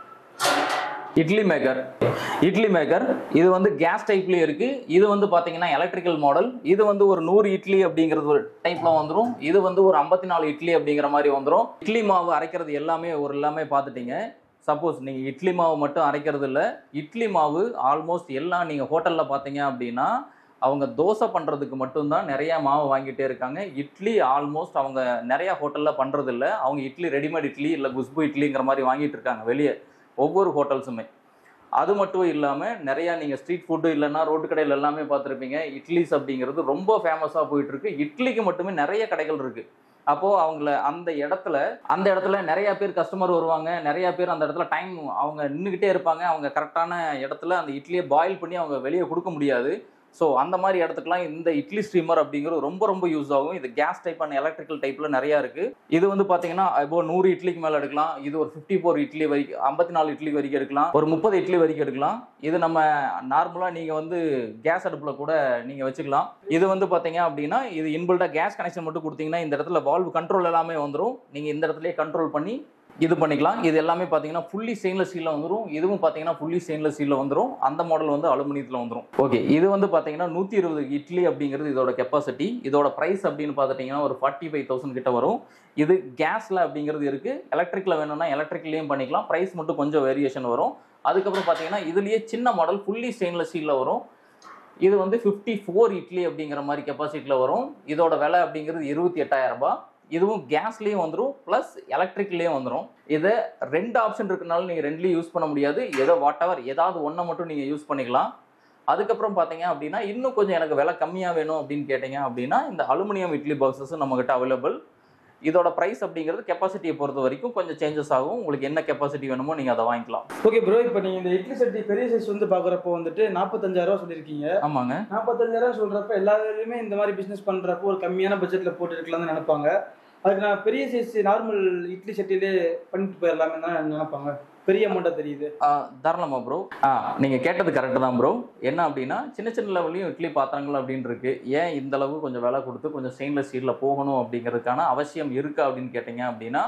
இட்லி மேக்கர் இட்லி மேக்கர் இது வந்து கேஸ் டைப்லயும் இருக்கு இது வந்து பாத்தீங்கன்னா எலக்ட்ரிக்கல் மாடல் இது வந்து ஒரு நூறு இட்லி அப்படிங்கிறது ஒரு டைப்ல வந்துரும் இது வந்து ஒரு ஐம்பத்தி நாலு இட்லி அப்படிங்கிற மாதிரி வந்துரும் இட்லி மாவு அரைக்கிறது எல்லாமே ஒரு எல்லாமே பார்த்துட்டீங்க சப்போஸ் நீங்க இட்லி மாவு மட்டும் அரைக்கிறது இல்ல இட்லி மாவு ஆல்மோஸ்ட் எல்லாம் நீங்க ஹோட்டல்ல பார்த்தீங்க அப்படின்னா அவங்க தோசை பண்றதுக்கு மட்டும்தான் நிறைய மாவு வாங்கிட்டே இருக்காங்க இட்லி ஆல்மோஸ்ட் அவங்க நிறைய ஹோட்டல்ல பண்றது இல்ல அவங்க இட்லி ரெடிமேட் இட்லி இல்ல குஸ்பு இட்லிங்கிற மாதிரி வாங்கிட்டு இருக்காங்க வெளியே ஒவ்வொரு ஹோட்டல்ஸுமே அது மட்டும் இல்லாமல் நிறையா நீங்கள் ஸ்ட்ரீட் ஃபுட்டு இல்லைன்னா ரோட்டு கடையில் எல்லாமே பார்த்துருப்பீங்க இட்லிஸ் அப்படிங்கிறது ரொம்ப ஃபேமஸாக போயிட்டு இருக்கு இட்லிக்கு மட்டுமே நிறைய கடைகள் இருக்கு அப்போது அவங்கள அந்த இடத்துல அந்த இடத்துல நிறைய பேர் கஸ்டமர் வருவாங்க நிறைய பேர் அந்த இடத்துல டைம் அவங்க நின்றுக்கிட்டே இருப்பாங்க அவங்க கரெக்டான இடத்துல அந்த இட்லியை பாயில் பண்ணி அவங்க வெளியே கொடுக்க முடியாது ஸோ அந்த மாதிரி இடத்துக்குலாம் இந்த இட்லி ஸ்டீமர் அப்படிங்கிறது ரொம்ப ரொம்ப யூஸ் ஆகும் இது கேஸ் டைப் அண்ட் எலக்ட்ரிக்கல் டைப்பில் நிறையா இருக்குது இது வந்து பார்த்தீங்கன்னா இப்போ நூறு இட்லிக்கு மேலே எடுக்கலாம் இது ஒரு ஃபிஃப்டி ஃபோர் இட்லி வரைக்கும் ஐம்பத்தி நாலு இட்லி வரைக்கும் எடுக்கலாம் ஒரு முப்பது இட்லி வரைக்கும் எடுக்கலாம் இது நம்ம நார்மலாக நீங்கள் வந்து கேஸ் அடுப்பில் கூட நீங்கள் வச்சுக்கலாம் இது வந்து பார்த்தீங்க அப்படின்னா இது இன்பில்டாக கேஸ் கனெக்ஷன் மட்டும் கொடுத்தீங்கன்னா இந்த இடத்துல வால்வ் கண்ட்ரோல் எல்லாமே வந்துடும் நீங்கள் இந்த இடத்துலயே கண்ட்ரோல் பண்ணி இது பண்ணிக்கலாம் இது எல்லாமே பார்த்தீங்கன்னா ஃபுல்லி ஸ்டெயின்லெஸ் ஸ்டீலில் வந்துடும் இதுவும் பார்த்தீங்கன்னா ஃபுல்லி ஸ்டெயின்லெஸ் ஸ்டீலில் வந்துடும் அந்த மாடல் வந்து அலுமினியத்தில் வந்துடும் ஓகே இது வந்து பார்த்தீங்கன்னா நூற்றி இருபது இட்லி அப்படிங்கிறது இதோட கெப்பாசிட்டி இதோட ப்ரைஸ் அப்படின்னு பார்த்துட்டிங்கன்னா ஒரு ஃபார்ட்டி ஃபைவ் தௌசண்ட் கிட்ட வரும் இது கேஸில் அப்படிங்கிறது இருக்குது எலக்ட்ரிக்கில் வேணும்னா எலக்ட்ரிக்லேயும் பண்ணிக்கலாம் ப்ரைஸ் மட்டும் கொஞ்சம் வேரியேஷன் வரும் அதுக்கப்புறம் பார்த்தீங்கன்னா இதுலேயே சின்ன மாடல் ஃபுல்லி ஸ்டெயின்லெஸ் ஸ்டீலில் வரும் இது வந்து ஃபிஃப்டி ஃபோர் இட்லி அப்படிங்கிற மாதிரி கெப்பாசிட்டியில் வரும் இதோட விலை அப்படிங்கிறது இருபத்தி எட்டாயிரம் ரூபாய் இதுவும் கேஸ்லேயும் வந்துடும் ப்ளஸ் எலக்ட்ரிக்லேயும் வந்துடும் இதை ரெண்டு ஆப்ஷன் இருக்கனால நீங்கள் ரெண்டுலேயும் யூஸ் பண்ண முடியாது ஏதோ வாட் எவர் ஏதாவது ஒன்றை மட்டும் நீங்கள் யூஸ் பண்ணிக்கலாம் அதுக்கப்புறம் பார்த்தீங்க அப்படின்னா இன்னும் கொஞ்சம் எனக்கு விலை கம்மியாக வேணும் அப்படின்னு கேட்டிங்க அப்படின்னா இந்த அலுமினியம் இட்லி பாக்ஸஸும் நம்மகிட்ட அவைலபிள் இதோட ப்ரைஸ் அப்படிங்கிறது கெப்பாசிட்டியை பொறுத்த வரைக்கும் கொஞ்சம் சேஞ்சஸ் ஆகும் உங்களுக்கு என்ன கெப்பாசிட்டி வேணுமோ நீங்கள் அதை வாங்கிக்கலாம் ஓகே ப்ரோ இப்போ நீங்கள் இந்த இட்லி சட்டி பெரிய சைஸ் வந்து பார்க்குறப்போ வந்துட்டு நாற்பத்தஞ்சாயிரம் ரூபா சொல்லியிருக்கீங்க ஆமாங்க நாற்பத்தஞ்சாயிரம் சொல்கிறப்ப எல்லாருமே இந்த மாதிரி பிஸ்னஸ் பண்ணுறப்போ ஒரு கம்மியான பட்ஜெட்டில் போட்டு இருக்கலாம்னு நினைப்பாங்க அதுக்கு நான் பெரிய சைஸ் நார்மல் இட்லி சட்டிலே பண்ணிட்டு போயிடலாமே தான் நினைப்பாங்க பெரிய அமௌண்ட்டாக தெரியுது தாராளமா ப்ரோ ஆ நீங்கள் கேட்டது கரெக்டு தான் ப்ரோ என்ன அப்படின்னா சின்ன சின்ன லெவல்லையும் இட்லி பாத்திரங்கள் அப்படின்னு இருக்கு ஏன் இந்த அளவு கொஞ்சம் விலை கொடுத்து கொஞ்சம் ஸ்டெயின்லெஸ் ஸ்டீலில் போகணும் அப்படிங்கிறதுக்கான அவசியம் இருக்கா அப்படின்னு கேட்டிங்க அப்படின்னா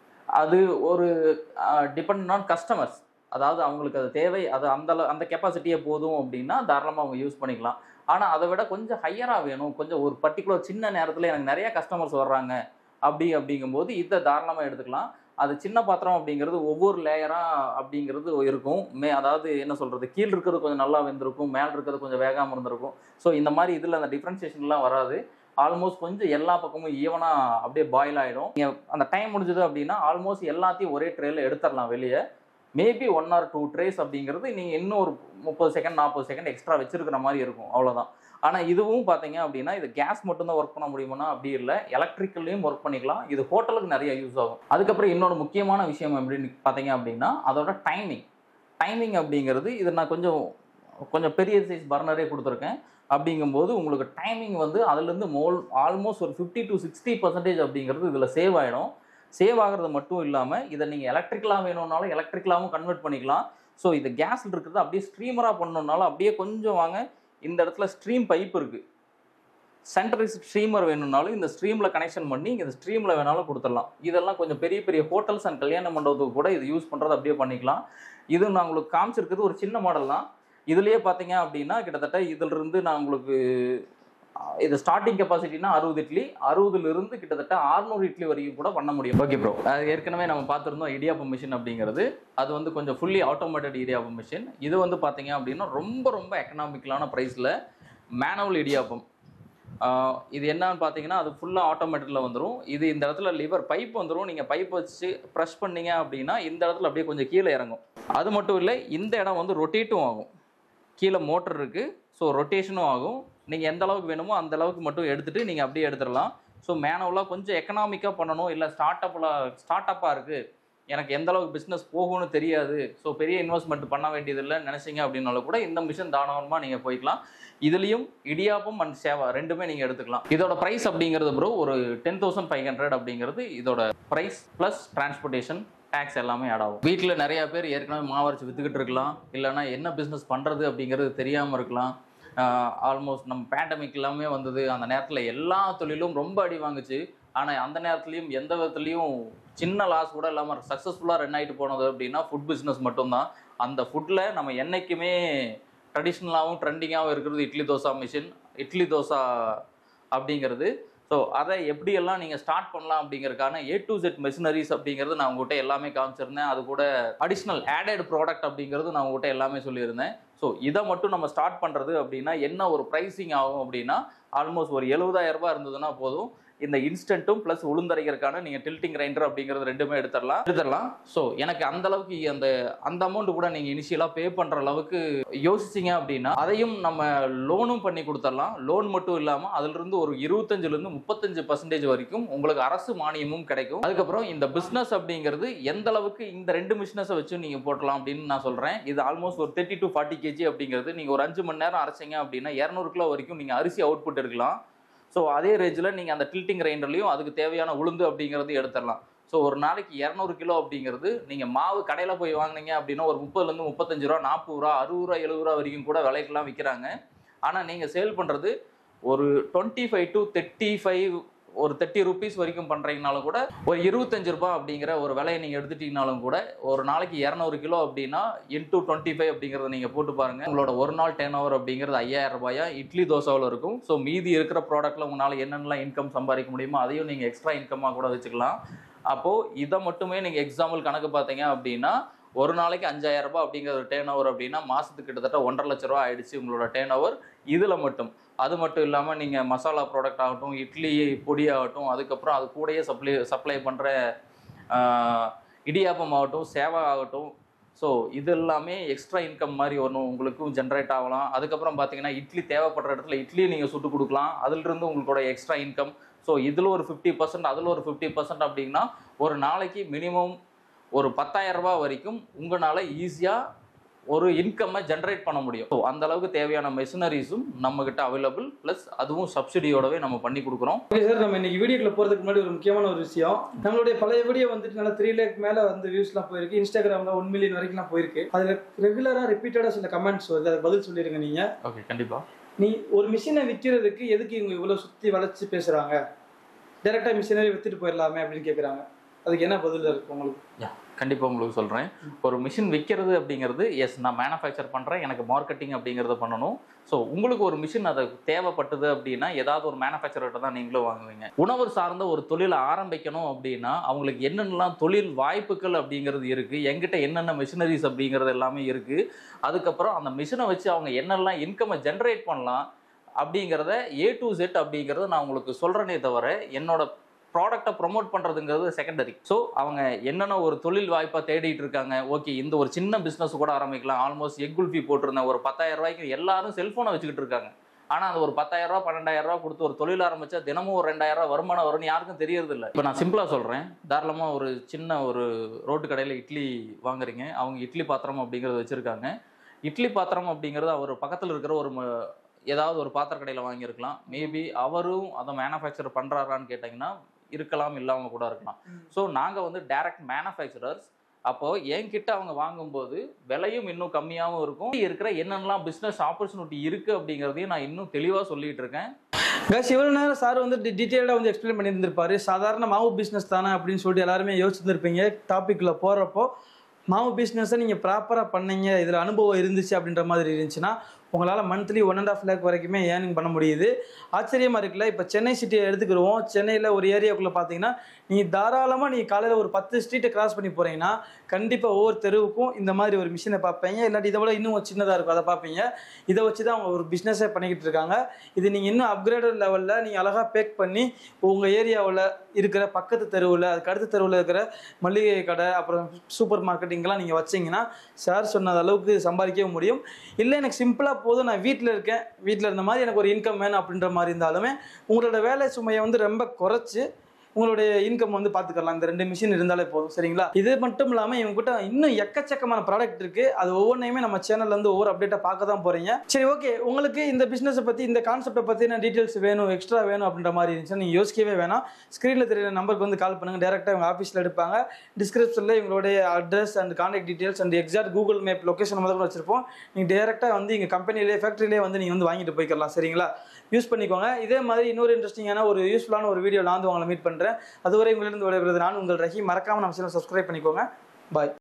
அது ஒரு டிபெண்ட் ஆன் கஸ்டமர்ஸ் அதாவது அவங்களுக்கு அது தேவை அது அந்த அளவு- அந்த கெப்பாசிட்டியே போதும் அப்படின்னா தாராளமாக அவங்க யூஸ் பண்ணிக்கலாம் ஆனால் அதை விட கொஞ்சம் ஹையராக வேணும் கொஞ்சம் ஒரு பர்டிகுலர் சின்ன நேரத்தில் எனக்கு நிறைய கஸ்டமர்ஸ் வர்றாங்க அப்படி அப்படிங்கும்போது இதை தாராளமாக எடுத்துக்கலாம் அது சின்ன பாத்திரம் அப்படிங்கிறது ஒவ்வொரு லேயராக அப்படிங்கிறது இருக்கும் மே அதாவது என்ன சொல்கிறது கீழ் இருக்கிறது கொஞ்சம் நல்லா வெந்திருக்கும் மேல் இருக்கிறது கொஞ்சம் வேகாமல் இருந்திருக்கும் ஸோ இந்த மாதிரி இதில் அந்த டிஃப்ரென்சியேஷன்லாம் வராது ஆல்மோஸ்ட் கொஞ்சம் எல்லா பக்கமும் ஈவனாக அப்படியே பாயில் ஆகிடும் நீங்கள் அந்த டைம் முடிஞ்சது அப்படின்னா ஆல்மோஸ்ட் எல்லாத்தையும் ஒரே ட்ரேல எடுத்துடலாம் வெளியே maybe one or two trays அப்படிங்கிறது நீங்கள் இன்னும் ஒரு முப்பது செகண்ட் நாற்பது செகண்ட் எக்ஸ்ட்ரா வச்சிருக்கிற மாதிரி இருக்கும் அவ்வளோதான் ஆனால் இதுவும் பார்த்தீங்க அப்படின்னா இது கேஸ் மட்டும்தான் ஒர்க் பண்ண முடியுமானா அப்படி இல்லை எலக்ட்ரிக்கல்லையும் ஒர்க் பண்ணிக்கலாம் இது ஹோட்டலுக்கு நிறைய யூஸ் ஆகும் அதுக்கப்புறம் இன்னொரு முக்கியமான விஷயம் அப்படின்னு பார்த்தீங்க அப்படின்னா அதோட டைமிங் டைமிங் அப்படிங்கிறது இது நான் கொஞ்சம் கொஞ்சம் பெரிய சைஸ் பர்னரே கொடுத்துருக்கேன் அப்படிங்கும்போது உங்களுக்கு டைமிங் வந்து அதுலேருந்து மோல் ஆல்மோஸ்ட் ஒரு ஃபிஃப்டி டு சிக்ஸ்டி பர்சன்டேஜ் அப்படிங்கிறது இதில் சேவ் ஆகிடும் சேவ் ஆகிறது மட்டும் இல்லாமல் இதை நீங்கள் எலக்ட்ரிக்கலாக வேணும்னாலும் எலக்ட்ரிக்கலாகவும் கன்வெர்ட் பண்ணிக்கலாம் ஸோ இது கேஸில் இருக்கிறது அப்படியே ஸ்ட்ரீமராக பண்ணணுன்னாலும் அப்படியே கொஞ்சம் வாங்க இந்த இடத்துல ஸ்ட்ரீம் பைப் இருக்குது சென்ட்ரலைஸ் ஸ்ட்ரீமர் வேணும்னாலும் இந்த ஸ்ட்ரீமில் கனெக்ஷன் பண்ணி இந்த ஸ்ட்ரீமில் வேணாலும் கொடுத்துடலாம் இதெல்லாம் கொஞ்சம் பெரிய பெரிய ஹோட்டல்ஸ் அண்ட் கல்யாண மண்டபத்துக்கு கூட இது யூஸ் பண்ணுறது அப்படியே பண்ணிக்கலாம் இது நான் உங்களுக்கு காமிச்சிருக்கிறது ஒரு சின்ன மாடல் தான் இதுலேயே பார்த்தீங்க அப்படின்னா கிட்டத்தட்ட இதிலிருந்து நான் உங்களுக்கு அஹ், இது ஸ்டார்டிங் கெப்பாசிட்டினா அறுபது இட்லி அறுபதுலேருந்து கிட்டத்தட்ட 600 இட்லி வரைக்கும் கூட பண்ண முடியும் ஓகே ப்ரோ ஏற்கனவே நம்ம பார்த்துருந்தோம் இடியாப்பம் மிஷின் அப்படிங்கிறது அது வந்து கொஞ்சம் ஃபுல்லி ஆட்டோமேட்டட் இடியாப்பம் மிஷின் இது வந்து பார்த்தீங்க அப்படின்னா ரொம்ப ரொம்ப எக்கனாமிக்கலான ப்ரைஸில் மேனுவல் இடியாப்பம் ஆஹ் இது என்னன்னு பார்த்தீங்கன்னா அது ஃபுல்லாக ஆட்டோமேட்டிக்கில் வந்துடும் இது இந்த இடத்துல லிவர் பைப் வந்துடும் நீங்கள் பைப் வச்சு ப்ரெஷ் பண்ணீங்க அப்படின்னா இந்த இடத்துல அப்படியே கொஞ்சம் கீழே இறங்கும் அது மட்டும் இல்லை இந்த இடம் வந்து ரொட்டேட்டும் ஆகும் கீழே மோட்டர் இருக்குது ஸோ ரொட்டேஷனும் ஆகும் நீங்கள் எந்த அளவுக்கு வேணுமோ அந்த அளவுக்கு மட்டும் எடுத்துகிட்டு நீங்கள் அப்படியே எடுத்துடலாம் ஸோ மேனுவலாக கொஞ்சம் எக்கனாமிக்காக பண்ணணும் இல்லை ஸ்டார்ட் அப்பில் ஸ்டார்ட் அப்பாக இருக்குது எனக்கு எந்த அளவுக்கு பிஸ்னஸ் போகும்னு தெரியாது ஸோ பெரிய இன்வெஸ்ட்மெண்ட் பண்ண வேண்டியதில்லை நினச்சிங்க அப்படின்னாலும் கூட இந்த மிஷின் தாராளமாக நீங்கள் போய்க்கலாம் இதுலேயும் இடியாப்பம் அண்ட் சேவா ரெண்டுமே நீங்கள் எடுத்துக்கலாம் இதோட ப்ரைஸ் அப்படிங்கிறது ப்ரோ ஒரு டென் தௌசண்ட் ஃபைவ் ஹண்ட்ரட் அப்படிங்கிறது இதோட ப்ரைஸ் ப்ளஸ் டிரான்ஸ்போர்ட்டேஷன் டேக்ஸ் எல்லாமே ஆட் ஆகும் வீட்டில் நிறைய பேர் ஏற்கனவே மாவரைச்சு வித்துக்கிட்டு இருக்கலாம் இல்லைன்னா என்ன பிஸ்னஸ் பண்ணுறது அப்படிங்கிறது தெரியாமல் இருக்கலாம் ஆல்மோஸ்ட் நம்ம பேண்டமிக் எல்லாமே வந்தது அந்த நேரத்தில் எல்லா தொழிலும் ரொம்ப அடி வாங்குச்சு ஆனால் அந்த நேரத்துலையும் எந்த விதத்துலையும் சின்ன லாஸ் கூட இல்லாமல் சக்ஸஸ்ஃபுல்லாக ரன் ஆகிட்டு போனது அப்படின்னா ஃபுட் பிஸ்னஸ் மட்டும்தான் அந்த ஃபுட்டில் நம்ம என்றைக்குமே ட்ரெடிஷ்னலாகவும் ட்ரெண்டிங்காகவும் இருக்கிறது இட்லி தோசை மிஷின் இட்லி தோசை அப்படிங்கிறது ஸோ அதை எப்படியெல்லாம் நீங்கள் ஸ்டார்ட் பண்ணலாம் அப்படிங்கறதுக்கான ஏ டு செட் மெஷினரிஸ் அப்படிங்கிறது நான் உங்கள்கிட்ட எல்லாமே காமிச்சிருந்தேன் அது கூட அடிஷ்னல் ஆடட் ப்ராடக்ட் அப்படிங்கிறது நான் உங்கள்கிட்ட எல்லாமே சொல்லியிருந்தேன் ஸோ இதை மட்டும் நம்ம ஸ்டார்ட் பண்ணுறது அப்படின்னா என்ன ஒரு ப்ரைஸிங் ஆகும் அப்படின்னா ஆல்மோஸ்ட் ஒரு 70000 ரூபாய் இருந்ததுன்னா போதும் இந்த இன்ஸ்டன்ட்டும் ப்ளஸ் உளுந்தரைக்கிறதுக்கான நீங்கள் டில்ட்டிங் கிரைண்டர் அப்படிங்கிறது ரெண்டுமே எடுத்துடலாம் எடுத்துடலாம் ஸோ எனக்கு அந்த அளவுக்கு அந்த அந்த அமௌண்ட் கூட நீங்கள் இனிஷியலாக பே பண்ணுற அளவுக்கு யோசிச்சிங்க அப்படின்னா அதையும் நம்ம லோனும் பண்ணி கொடுத்துடலாம் லோன் மட்டும் இல்லாமல் அதிலிருந்து ஒரு இருபத்தஞ்சிலேருந்து முப்பத்தஞ்சு பர்சன்டேஜ் வரைக்கும் உங்களுக்கு அரசு மானியமும் கிடைக்கும் அதுக்கப்புறம் இந்த பிஸ்னஸ் அப்படிங்கிறது எந்த அளவுக்கு இந்த ரெண்டு பிஸ்னஸை வச்சு நீங்கள் போட்டலாம் அப்படின்னு நான் சொல்கிறேன் இது ஆல்மோஸ்ட் ஒரு தேர்ட்டி டு ஃபார்ட்டி கேஜி அப்படிங்கிறது நீங்கள் ஒரு அஞ்சு மணி நேரம் அரைச்சிங்க அப்படின்னா இரநூறு கிலோ வரைக்கும் நீங்கள் அரிசி அவுட்புட் இருக்கலாம் ஸோ அதே ரேஞ்சில் நீங்கள் அந்த டில்ட்டிங் கிரைண்டர்லையும் அதுக்கு தேவையான உளுந்து அப்படிங்கிறது எடுத்துடலாம் ஸோ ஒரு நாளைக்கு இரநூறு கிலோ அப்படிங்கிறது நீங்கள் மாவு கடையில் போய் வாங்குனீங்க அப்படின்னா ஒரு முப்பதுலேருந்து முப்பத்தஞ்சு ரூபா நாற்பது ரூபா அறுபது ரூபா எழுபது ரூபா வரைக்கும் கூட விலைக்கெல்லாம் விற்கிறாங்க ஆனால் நீங்கள் சேல் பண்ணுறது ஒரு twenty five to thirty five ஒரு தேர்ட்டி ருபீஸ் வரைக்கும் பண்ணுறீங்கனாலும் கூட ஒரு இருபத்தஞ்சு ரூபாய் அப்படிங்கிற ஒரு விலையை நீங்கள் எடுத்துட்டீங்கனாலும் கூட ஒரு நாளைக்கு இரநூறு கிலோ அப்படின்னா இன்டூ டுவெண்ட்டி ஃபைவ் அப்படிங்கிறத நீங்கள் போட்டு பாருங்கள் உங்களோட ஒரு நாள் டேர்ன் ஓவர் அப்படிங்கிறது ஐயாயிரம் ரூபாயா இட்லி தோசாவில் இருக்கும் ஸோ மீதி இருக்கிற ப்ராடக்ட்டில் உங்களால் என்னென்னலாம் இன்கம் சம்பாதிக்க முடியுமோ அதையும் நீங்கள் எக்ஸ்ட்ரா இன்கமாக கூட வச்சுக்கலாம் அப்போது இதை மட்டுமே நீங்கள் எக்ஸாம்பிள் கணக்கு பார்த்தீங்க அப்படின்னா ஒரு நாளைக்கு அஞ்சாயிரம் ரூபாய் அப்படிங்கிற ஒரு டேர்ன் ஓவர் அப்படின்னா மாதத்துக்கு கிட்டத்தட்ட ஒன்றரை லட்ச ரூபா ஆயிடுச்சு உங்களோட டேர்ன் ஓவர் இதில் மட்டும் அது மட்டும் இல்லாமல் நீங்கள் மசாலா ப்ராடக்ட் ஆகட்டும் இட்லி பொடி ஆகட்டும் அதுக்கப்புறம் அது கூடயே சப்ளை சப்ளை பண்ணுற இடியாப்பம் ஆகட்டும் சேவை ஆகட்டும் ஸோ இது எல்லாமே எக்ஸ்ட்ரா இன்கம் மாதிரி ஒன்று உங்களுக்கும் ஜென்ரேட் ஆகலாம் அதுக்கப்புறம் பார்த்தீங்கன்னா இட்லி தேவைப்படுற இடத்துல இட்லி நீங்கள் சுட்டு கொடுக்கலாம் அதிலிருந்து உங்களோட எக்ஸ்ட்ரா இன்கம் ஸோ இதில் ஒரு ஃபிஃப்டி பர்சன்ட் அதில் ஒரு ஃபிஃப்டி பர்சன்ட் அப்படின்னா ஒரு நாளைக்கு மினிமம் ஒரு 10000 ரூபாய் வரைக்கும் உங்களால் ஈஸியாக ஒரு இன்கம்மை ஜென்ரேட் பண்ண முடியும் ஸோ அந்த அளவுக்கு தேவையான மெஷினரிஸும் நம்மக்கிட்ட அவைலபிள் ப்ளஸ் அதுவும் சப்சிடியோடவே நம்ம பண்ணி கொடுக்குறோம் ஓகே சார் நம்ம இன்னைக்கு வீடியோக்குள்ள போறதுக்கு முன்னாடி ஒரு முக்கியமான ஒரு விஷயம் நம்மளுடைய பழைய வீடியோ வந்துட்டு நல்லா த்ரீ லேக் மேல வந்து வியூஸ்லாம் போயிருக்கு இன்ஸ்டாகிராம்ல ஒன் மில்லியன் வரைக்கும்லாம் போயிருக்கு அதுல ரெகுலரா ரிப்பீட்டடா சில கமெண்ட்ஸ் வருது அதுக்கு பதில் சொல்லிருங்க நீங்க ஓகே கண்டிப்பாக நீ ஒரு மிஷினை விற்கிறதுக்கு எதுக்கு இவங்க இவ்வளவு சுத்தி வளைச்சு பேசுறாங்க டைரக்டா மிஷினரி வித்துட்டு போயிடலாமே அப்படின்னு கேக்குறாங்க அதுக்கு என்ன பதில் இருக்கு உங்களுக்கு கண்டிப்பாக உங்களுக்கு சொல்கிறேன் ஒரு மிஷின் விற்கிறது அப்படிங்கிறது எஸ் நான் மேனுஃபேக்சர் பண்ணுறேன் எனக்கு மார்க்கெட்டிங் அப்படிங்கிறத பண்ணணும் ஸோ உங்களுக்கு ஒரு மிஷின் அது தேவைப்பட்டது அப்படின்னா ஏதாவது ஒரு மேனுஃபேக்சர்கிட்ட தான் நீங்களும் வாங்குவீங்க உணவு சார்ந்த ஒரு தொழிலை ஆரம்பிக்கணும் அப்படின்னா அவங்களுக்கு என்னென்னலாம் தொழில் வாய்ப்புகள் அப்படிங்கிறது இருக்குது எங்கிட்ட என்னென்ன மிஷினரிஸ் அப்படிங்கிறது எல்லாமே இருக்குது அதுக்கப்புறம் அந்த மிஷினை வச்சு அவங்க என்னெல்லாம் இன்கம்மை ஜென்ரேட் பண்ணலாம் அப்படிங்கிறத ஏ டு செட் அப்படிங்கிறத நான் உங்களுக்கு சொல்கிறேனே தவிர என்னோட ப்ராடக்ட்டை ப்ரொமோட் பண்ணுறதுங்கிறது செகண்டரி ஸோ அவங்க என்னென்ன ஒரு தொழில் வாய்ப்பாக தேடிட்டு இருக்காங்க ஓகே இந்த ஒரு சின்ன பிஸ்னஸ் கூட ஆரம்பிக்கலாம் ஆல்மோஸ்ட் எக் குல்ஃபி போட்டிருந்தேன் ஒரு பத்தாயிரம் ரூபாய்க்கு எல்லாரும் செல்ஃபோனை வச்சுக்கிட்டு இருக்காங்க ஆனால் அந்த ஒரு பத்தாயிரம் ரூபா பன்னெண்டாயிரம் ரூபா கொடுத்து ஒரு தொழில் ஆரம்பிச்சா தினமும் ஒரு ரெண்டாயிரம் ரூபா வருமானம் வரும்னு யாருக்கும் தெரியறது இல்லை இப்போ நான் சிம்பிளாக சொல்கிறேன் தாராளமாக ஒரு சின்ன ஒரு ரோட்டு கடையில் இட்லி வாங்குறீங்க அவங்க இட்லி பாத்திரம் அப்படிங்கிறத வச்சுருக்காங்க இட்லி பாத்திரம் அப்படிங்கிறது அவர் பக்கத்தில் இருக்கிற ஒரு ம- ஏதாவது ஒரு பாத்திர கடையில் வாங்கியிருக்கலாம் மேபி அவரும் அதை மேனுஃபேக்சர் பண்ணுறாரான்னு கேட்டிங்கன்னா இருக்கலாம் இல்லாமல் கூட இருக்கலாம் ஸோ நாங்கள் வந்து டைரக்ட் மேனுஃபேக்சரர்ஸ் அப்போ என்கிட்ட அவங்க வாங்கும்போது விலையும் இன்னும் கம்மியாகவும் இருக்கும் இருக்கிற என்னென்னலாம் பிஸ்னஸ் ஆப்பர்ச்சுனிட்டி இருக்கு அப்படிங்கிறதையும் நான் இன்னும் தெளிவாக சொல்லிட்டு இருக்கேன் கேஸ் இவ்வளோ நேரம் சார் வந்து டீட்டெயிலாக வந்து எக்ஸ்பிளைன் பண்ணியிருந்திருப்பாரு சாதாரண மாவு பிஸ்னஸ் தானே அப்படின்னு சொல்லிட்டு எல்லாருமே யோசிச்சிருந்திருப்பீங்க டாப்பிக்கில் போகிறப்போ மாவு பிஸ்னஸை நீங்கள் ப்ராப்பராக பண்ணீங்க இதில் அனுபவம் இருந்துச்சு அப்படின்ற மாதிரி இருந்துச்சுன்னா உங்களால் monthly one and half lakh வரைக்குமே ஏர்னிங் பண்ண முடியுது ஆச்சரியமாக இருக்குல்ல இப்போ சென்னை சிட்டியை எடுத்துக்கிடுவோம் சென்னையில் ஒரு ஏரியாக்குள்ளே பார்த்தீங்கன்னா நீ தாராளமாக நீ காலையில் ஒரு பத்து ஸ்ட்ரீட்டை கிராஸ் பண்ணி போகிறீங்கன்னா கண்டிப்பாக ஒவ்வொரு தெருவுக்கும் இந்த மாதிரி ஒரு மிஷினை பார்ப்பீங்க இல்லாட்டி இதை விட இன்னும் ஒரு சின்னதாக இருக்கும் அதை பார்ப்பீங்க இதை வச்சு தான் அவங்க ஒரு பிஸ்னஸே பண்ணிக்கிட்டு இருக்காங்க இது நீங்கள் இன்னும் அப்கிரேடட் லெவலில் நீங்கள் அழகாக பேக் பண்ணி உங்கள் ஏரியாவில் இருக்கிற பக்கத்து தெருவில் அதுக்கு அடுத்த தெருவில் இருக்கிற மளிகை கடை அப்புறம் சூப்பர் மார்க்கெட் இங்கெல்லாம் நீங்கள் வச்சீங்கன்னா சார் சொன்னது அளவுக்கு சம்பாதிக்கவும் முடியும் இல்லை எனக்கு சிம்பிளாக போதும் நான் வீட்டில் இருக்கேன் வீட்டில் இருந்த மாதிரி எனக்கு ஒரு இன்கம் வேணும் அப்படின்ற மாதிரி இருந்தாலுமே உங்களோட வேலை சுமையை வந்து ரொம்ப குறைச்சி உங்களுடைய இன்கம் வந்து பார்த்துக்கலாம் இந்த ரெண்டு மிஷின் இருந்தாலே போதும் சரிங்களா இது மட்டும் இல்லாமல் இவங்ககிட்ட இன்னும் எக்கச்சக்கமான ப்ராடக்ட் இருக்கு அது ஒவ்வொன்றையுமே நம்ம சேனல்ல இருந்து ஒவ்வொரு அப்டேட்டாக பார்க்க தான் போறீங்க சரி ஓகே உங்களுக்கு இந்த பிசினஸை பத்தி இந்த கான்செப்டை பத்தின டீடைல்ஸ் வேணும் எக்ஸ்ட்ரா வேணும் அப்படின்ற மாதிரி இருந்துச்சுன்னா நீங்க யோசிக்கவே வேணாம் ஸ்க்ரீனில் தெரியுற நம்பருக்கு வந்து கால் பண்ணுங்க டேரெக்டாக இவங்க ஆஃபீஸில் எடுப்பாங்க டிஸ்கிரிப்ஷனில் இவங்களுடைய address and contact details and exact Google map location முதல்ல வச்சிருப்போம் நீங்கள் டேரெக்டாக வந்து இங்கே கம்பெனிலே ஃபேக்ட்ரியிலே வந்து நீங்கள் வந்து வாங்கிட்டு போய்க்கலாம் சரிங்களா யூஸ் பண்ணிக்கோங்க இதே மாதிரி இன்னொரு இன்ட்ரெஸ்டிங்கான ஒரு யூஸ்ஃபுல்லான ஒரு வீடியோ நான் வந்து உங்களை மீட் பண்ணுறேன் அதுவரை உங்களிடம் விடைபெறுவது நான் உங்கள் ரஹி மறக்காமல் நம்ம சேனல் சப்ஸ்கிரைப் பண்ணிக்கோங்க பாய்